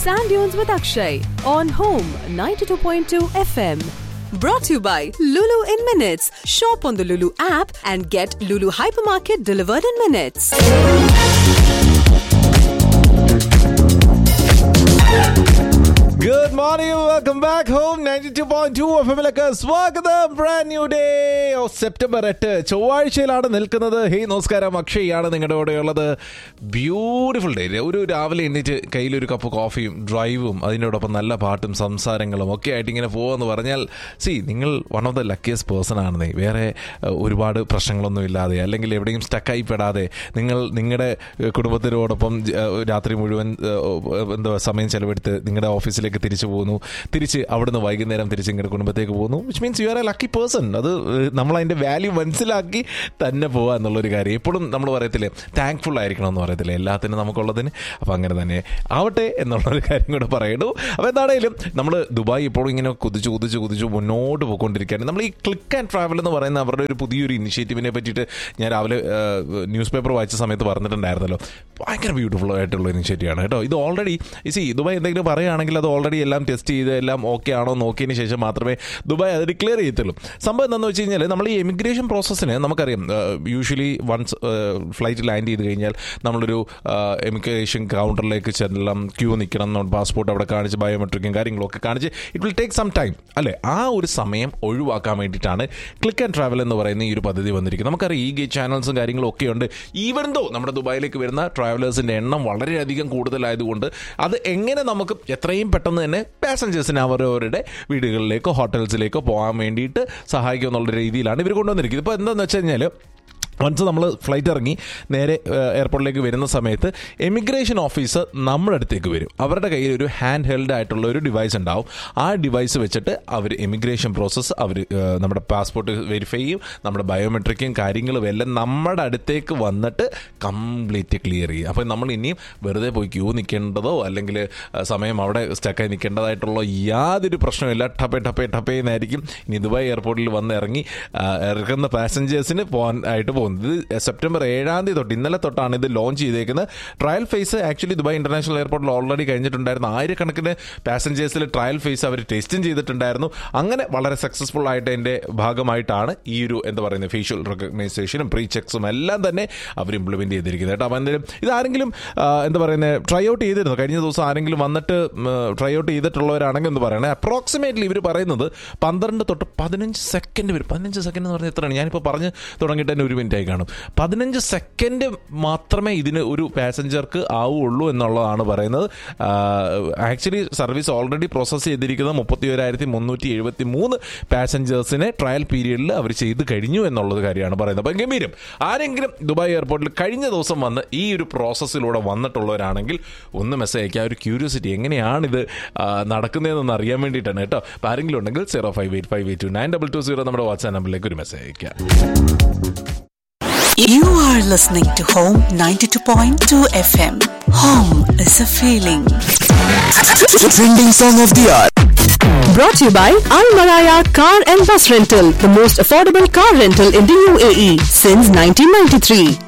Sand Dunes with Akshay on Home 92.2 FM. Brought to you by Lulu in Minutes. Shop on the Lulu app and get Lulu Hypermarket delivered in minutes. Good morning welcome back home ninety two point two F എമ്മിലേക്ക് സ്വാഗതം brand new day oh September എട്ട് ചൊവ്വാഴ്ചയിലാണ് നിൽക്കുന്നത് hey നമസ്കാരം അക്ഷയാണ് നിങ്ങളുടെ കൂടെ ഉള്ളത് beautiful day ഒരു രാവിലെ എണ്ണീറ്റ് കയ്യിലൊരു കപ്പ് കോഫിയും ഡ്രൈവും അതിനോടൊപ്പം നല്ല പാട്ടും സംസാരങ്ങളും ഒക്കെ ആയിട്ട് ഇങ്ങനെ പോകുമെന്ന് പറഞ്ഞാൽ സി നിങ്ങൾ one of the luckiest person ആണെന്നേ വേറെ ഏഹ്, ഒരുപാട് പ്രശ്നങ്ങളൊന്നും ഇല്ലാതെ അല്ലെങ്കിൽ എവിടെയും സ്റ്റക്കായി പെടാതെ നിങ്ങൾ നിങ്ങളുടെ ഏഹ്, കുടുംബത്തിനോടൊപ്പം ജ- ഏഹ്, രാത്രി മുഴുവൻ ഏഹ്, എന്താ സമയം ചെലവെടുത്ത് നിങ്ങളുടെ ഓഫീസിലേക്ക് തിരിച്ചു പോകുന്നു തിരിച്ച് അവിടുന്ന് വൈകുന്നേരം തിരിച്ച് നിങ്ങളുടെ കുടുംബത്തേക്ക് പോകുന്നു which means you are a lucky person അത് ഏഹ്, നമ്മൾ അതിൻ്റെ വാല്യൂ മനസ്സിലാക്കി തന്നെ പോവുക എന്നുള്ളൊരു കാര്യം എപ്പോഴും നമ്മൾ പറയത്തില്ലേ താങ്ക്ഫുൾ ആയിരിക്കണം എന്ന് പറയത്തില്ലേ എല്ലാത്തിനും നമുക്കുള്ളതിന് അപ്പോൾ അങ്ങനെ തന്നെ ആവട്ടെ എന്നുള്ളൊരു കാര്യം കൂടെ പറയണു അപ്പോൾ എന്താണേലും നമ്മൾ ദുബായ് ഇപ്പോഴും ഇങ്ങനെ കുതിച്ച് കുതിച്ച് കുതിച്ച് മുന്നോട്ട് പോയിക്കൊണ്ടിരിക്കുകയാണ് നമ്മൾ ഈ ക്ലിക്ക് ആൻഡ് ട്രാവൽ എന്ന് പറയുന്ന അവരുടെ ഒരു പുതിയൊരു ഇനിഷ്യേറ്റീവിനെ പറ്റിയിട്ട് ഞാൻ രാവിലെ ന്യൂസ് പേപ്പർ വായിച്ച സമയത്ത് പറഞ്ഞിട്ടുണ്ടായിരുന്നല്ലോ ഭയങ്കര ബ്യൂട്ടിഫുൾ ആയിട്ടുള്ള ഇനിഷ്യേറ്റീവ് ആണ് കേട്ടോ ഇത് ഓൾറെഡി സി ദുബായ് എന്തെങ്കിലും പറയുകയാണെങ്കിൽ അത് ഓൾറെഡി എല്ലാം ടെസ്റ്റ് ചെയ്ത് എല്ലാം ഓക്കെ ആണോ നോക്കിയതിന് ശേഷം മാത്രമേ ദുബായ് അത് ഡിക്ലെയർ ചെയ്യത്തുള്ളൂ സംഭവം എന്താണെന്ന് വെച്ച് കഴിഞ്ഞാൽ നമ്മൾ ഈ എമിഗ്രേഷൻ പ്രോസസ്സിന് നമുക്കറിയാം യൂഷ്വലി വൺസ് ഫ്ലൈറ്റ് ലാൻഡ് ചെയ്ത് കഴിഞ്ഞാൽ നമ്മളൊരു എമിഗ്രേഷൻ കൗണ്ടറിലേക്ക് ചെല്ലണം ക്യൂ നിൽക്കണം പാസ്പോർട്ട് അവിടെ കാണിച്ച് ബയോമെട്രിക്കും കാര്യങ്ങളൊക്കെ കാണിച്ച് it will take some time അല്ലേ ആ ഒരു സമയം ഒഴിവാക്കാൻ വേണ്ടിയിട്ടാണ് ക്ലിക്ക് ആൻഡ് ട്രാവൽ എന്ന് പറയുന്ന ഈ ഒരു പദ്ധതി വന്നിരിക്കുന്നത് നമുക്കറിയാം ഈ ഗേറ്റ് ചാനൽസും കാര്യങ്ങളും ഒക്കെ ഉണ്ട് ഈവൻ ദോ നമ്മുടെ ദുബായിലേക്ക് വരുന്ന ട്രാവലേഴ്സിൻ്റെ എണ്ണം വളരെയധികം കൂടുതലായതുകൊണ്ട് അത് എങ്ങനെ നമുക്ക് എത്രയും പെട്ടെന്ന് തന്നെ പാസഞ്ചേഴ്സിന് അവരവരുടെ വീടുകളിലേക്കോ ഹോട്ടൽസിലേക്കോ പോകാൻ വേണ്ടിയിട്ട് സഹായിക്കും എന്നുള്ള രീതിയിലാണ് ഇവർ കൊണ്ടുവന്നിരിക്കുന്നത് ഇപ്പോൾ എന്താണെന്ന് വെച്ച് കഴിഞ്ഞാൽ വൺസ് നമ്മൾ ഫ്ലൈറ്റ് ഇറങ്ങി നേരെ ഏഹ്, എയർപോർട്ടിലേക്ക് വരുന്ന സമയത്ത് എമിഗ്രേഷൻ ഓഫീസർ നമ്മുടെ അടുത്തേക്ക് വരും അവരുടെ കയ്യിൽ ഒരു ഹാൻഡ് ഹെൽഡ് ആയിട്ടുള്ള ഒരു ഡിവൈസ് ഉണ്ടാവും ആ ഡിവൈസ് വെച്ചിട്ട് അവർ എമിഗ്രേഷൻ പ്രോസസ്സ് അവർ നമ്മുടെ പാസ്പോർട്ട് വെരിഫൈ ചെയ്യും നമ്മുടെ ബയോമെട്രിക്കും കാര്യങ്ങളും എല്ലാം നമ്മുടെ അടുത്തേക്ക് വന്നിട്ട് കംപ്ലീറ്റ് ക്ലിയർ ചെയ്യും അപ്പോൾ നമ്മൾ ഇനിയും വെറുതെ പോയി ക്യൂ നിൽക്കേണ്ടതോ അല്ലെങ്കിൽ ഏഹ്, സമയം അവിടെ സ്റ്റക്കായി നിൽക്കേണ്ടതായിട്ടുള്ള യാതൊരു പ്രശ്നമില്ല ടപ്പേ ടപ്പേ ടപ്പേ എന്നായിരിക്കും ഇനി ദുബായ് എയർപോർട്ടിൽ വന്ന് ഇറങ്ങി ആ, ഇറങ്ങുന്ന പാസഞ്ചേഴ്സിന് പോകാൻ ആയിട്ട് പോകുന്നത് ഇത് സെപ്റ്റംബർ ഏഴാം തീയതി തൊട്ട് ഇന്നലെ തൊട്ടാണ് ഇത് ലോഞ്ച് ചെയ്തേക്കുന്നത് trial phase actually Dubai international എയർപോർട്ടിൽ ഓൾറെഡി കഴിഞ്ഞിട്ടുണ്ടായിരുന്നു ആയിരക്കണക്കിന് പാസഞ്ചേഴ്സിൽ ട്രയൽ ഫേസ് അവർ ടെസ്റ്റും ചെയ്തിട്ടുണ്ടായിരുന്നു അങ്ങനെ വളരെ സക്സസ്ഫുൾ ആയിട്ട് അതിന്റെ ഭാഗമായിട്ടാണ് ഈ ഒരു എന്താ പറയുന്നത് ഫേഷ്യൽ റെക്കഗ്നൈസേഷനും പ്രീ ചെക്സും എല്ലാം തന്നെ അവർ ഇംപ്ലിമെന്റ് ചെയ്തിരിക്കുന്നത് കേട്ടോ അപ്പോൾ എന്തായാലും ഇതാരെങ്കിലും ആ, എന്താ പറയുന്നത് ട്രൈ ഔട്ട് ചെയ്തിരുന്നു കഴിഞ്ഞ ദിവസം ആരെങ്കിലും വന്നിട്ട് ട്രൈ ഔട്ട് ചെയ്തിട്ടുള്ളവരാണെങ്കിൽ എന്ന് പറയണേ അപ്രോക്സിമേറ്റ്ലി ഇവർ പറയുന്നത് പന്ത്രണ്ട് തൊട്ട് പതിനഞ്ച് സെക്കൻഡ് വരും പതിനഞ്ച് സെക്കൻഡ് എന്ന് പറഞ്ഞാൽ എത്രയാണ് ഞാനിപ്പോൾ പറഞ്ഞ് തുടങ്ങിയിട്ട് തന്നെ ഒരു മിനിറ്റ് ആയി കാണും പതിനഞ്ച് സെക്കൻഡ് മാത്രമേ ഇതിന് ഒരു പാസഞ്ചർക്ക് ആവുള്ളൂ എന്നുള്ളതാണ് പറയുന്നത് ആക്ച്വലി സർവീസ് ഓൾറെഡി പ്രോസസ്സ് ചെയ്തിരിക്കുന്നത് മുപ്പത്തി ഒരായിരത്തി മുന്നൂറ്റി എഴുപത്തി മൂന്ന് പാസഞ്ചേഴ്സിനെ ട്രയൽ പീരീഡിൽ അവർ ചെയ്ത് കഴിഞ്ഞു എന്നുള്ളത് കാര്യമാണ് പറയുന്നത് അപ്പം ഗംഭീരം ആരെങ്കിലും ദുബായ് എയർപോർട്ടിൽ കഴിഞ്ഞ ദിവസം വന്ന് ഈ ഒരു പ്രോസസ്സിലൂടെ വന്നിട്ടുള്ളവരാണെങ്കിൽ ഒന്ന് മെസ്സേജ് അയക്കുക ആ ഒരു ക്യൂരിയോസിറ്റി എങ്ങനെയാണിത് ആ, നടക്കുന്നതെന്ന് അറിയാൻ വേണ്ടിയിട്ടാണ് കേട്ടോ അപ്പം ആരെങ്കിലും ഉണ്ടെങ്കിൽ zero five eight five eight two nine double two zero നമ്മുടെ വാട്സാപ്പ് നമ്പറിലേക്ക് ഒരു മെസ്സേജ് അയക്കുക You are listening to Home 92.2 FM. Home is a feeling. Trending song of the hour. Brought to you by Al Maraya Car and Bus Rental, the most affordable car rental in the UAE since 1993.